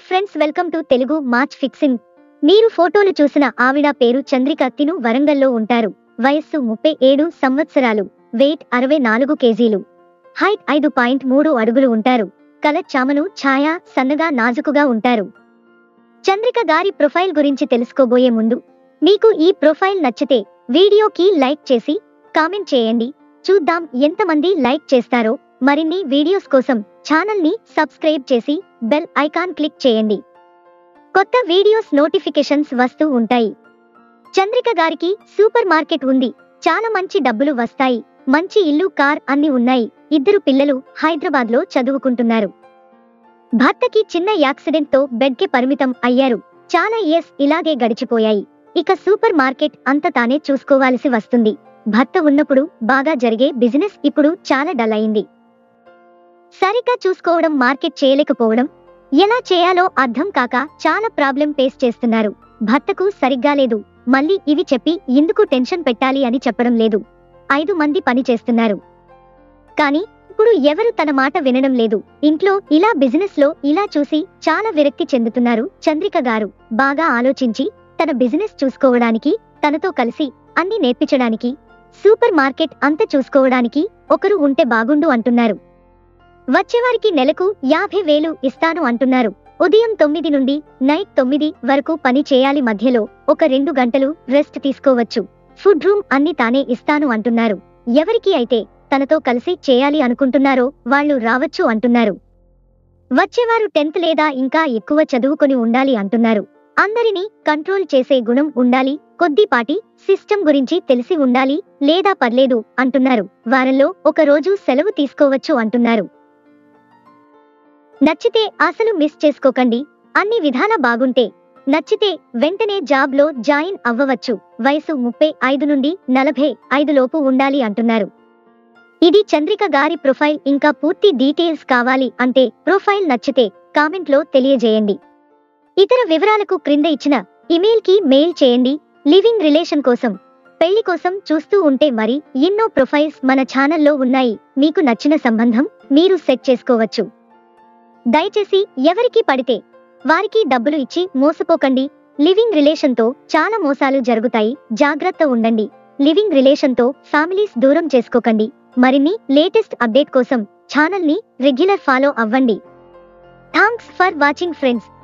friends welcome to Telugu match fixing మీరు ఫోటోలు చూసిన ఆవిడ పేరు చంద్రిక తిను వరంగల్లో ఉంటారు వయస్సు ముప్పై ఏడు సంవత్సరాలు వెయిట్ అరవై నాలుగు కేజీలు హైట్ ఐదు పాయింట్ మూడు అడుగులు ఉంటారు కల చామను ఛాయ సన్నగా నాజుకుగా ఉంటారు చంద్రిక గారి ప్రొఫైల్ గురించి తెలుసుకోబోయే ముందు మీకు ఈ ప్రొఫైల్ నచ్చితే వీడియోకి లైక్ చేసి కామెంట్ చేయండి చూద్దాం ఎంతమంది లైక్ చేస్తారో మరిన్ని వీడియోస్ కోసం ఛానల్ ని సబ్స్క్రైబ్ చేసి బెల్ ఐకాన్ క్లిక్ చేయండి కొత్త వీడియోస్ నోటిఫికేషన్స్ వస్తూ ఉంటాయి చంద్రిక గారికి సూపర్ మార్కెట్ ఉంది చాలా మంచి డబ్బులు వస్తాయి మంచి ఇల్లు కార్ అన్ని ఉన్నాయి ఇద్దరు పిల్లలు హైదరాబాద్ లో చదువుకుంటున్నారు భర్తకి చిన్న యాక్సిడెంట్ తో బెడ్ కి పరిమితం అయ్యారు చాలా ఇయర్స్ ఇలాగే గడిచిపోయాయి ఇక సూపర్ మార్కెట్ అంత తానే చూసుకోవాల్సి వస్తుంది భర్త ఉన్నప్పుడు బాగా జరిగే బిజినెస్ ఇప్పుడు చాలా డల్ అయింది సరిగ్గా చూసుకోవడం మార్కెట్ చేయలేకపోవడం ఎలా చేయాలో అర్థం కాక చాలా ప్రాబ్లం ఫేస్ చేస్తున్నారు భర్తకు సరిగ్గా లేదు మళ్ళీ ఇవి చెప్పి ఎందుకు టెన్షన్ పెట్టాలి అని చెప్పడం లేదు ఐదు మంది పని చేస్తున్నారు కానీ ఇప్పుడు ఎవరు తన మాట వినడం లేదు ఇంట్లో ఇలా బిజినెస్ లో ఇలా చూసి చాలా విరక్తి చెందుతున్నారు చంద్రిక గారు బాగా ఆలోచించి తన బిజినెస్ చూసుకోవడానికి తనతో కలిసి అన్ని నేర్పించడానికి సూపర్ మార్కెట్ అంత చూసుకోవడానికి ఒకరు ఉంటే బాగుండు అంటున్నారు వచ్చేవారికి నెలకు యాభై వేలు ఇస్తాను అంటున్నారు ఉదయం తొమ్మిది నుండి నైట్ తొమ్మిది వరకు పని చేయాలి మధ్యలో ఒక రెండు గంటలు రెస్ట్ తీసుకోవచ్చు ఫుడ్ రూమ్ అన్ని తానే ఇస్తాను అంటున్నారు ఎవరికి అయితే తనతో కలిసి చేయాలి అనుకుంటున్నారో వాళ్ళు రావచ్చు అంటున్నారు వచ్చేవారు టెన్త్ లేదా ఇంకా ఎక్కువ చదువుకొని ఉండాలి అంటున్నారు అందరినీ కంట్రోల్ చేసే గుణం ఉండాలి కొద్దిపాటి సిస్టమ్ గురించి తెలిసి ఉండాలి లేదా పర్లేదు అంటున్నారు వారంలో ఒక రోజు సెలవు తీసుకోవచ్చు అంటున్నారు నచ్చితే అసలు మిస్ చేసుకోకండి అన్ని విధాల బాగుంటే నచ్చితే వెంటనే జాబ్ లో జాయిన్ అవ్వవచ్చు వయసు ముప్పై ఐదు నుండి నలభై ఐదు లోపు ఉండాలి అంటున్నారు ఇది చంద్రిక గారి ప్రొఫైల్ ఇంకా పూర్తి డీటెయిల్స్ కావాలి అంటే ప్రొఫైల్ నచ్చితే కామెంట్ లో తెలియజేయండి ఇతర వివరాలకు క్రింద ఇచ్చిన ఇమెయిల్ కి మెయిల్ చేయండి లివింగ్ రిలేషన్ కోసం పెళ్లి కోసం చూస్తూ ఉంటే మరి ఎన్నో ప్రొఫైల్స్ మన ఛానల్లో ఉన్నాయి మీకు నచ్చిన సంబంధం మీరు సెట్ చేసుకోవచ్చు దయచేసి ఎవరికి పడితే వారికి డబ్బులు ఇచ్చి మోసపోకండి లివింగ్ రిలేషన్ తో చాలా మోసాలు జరుగుతాయి జాగ్రత్త ఉండండి లివింగ్ రిలేషన్ తో ఫ్యామిలీస్ దూరం చేసుకోకండి మరిన్ని లేటెస్ట్ అప్డేట్ కోసం ఛానల్ ని రెగ్యులర్ ఫాలో అవ్వండి థాంక్స్ ఫర్ వాచింగ్ ఫ్రెండ్స్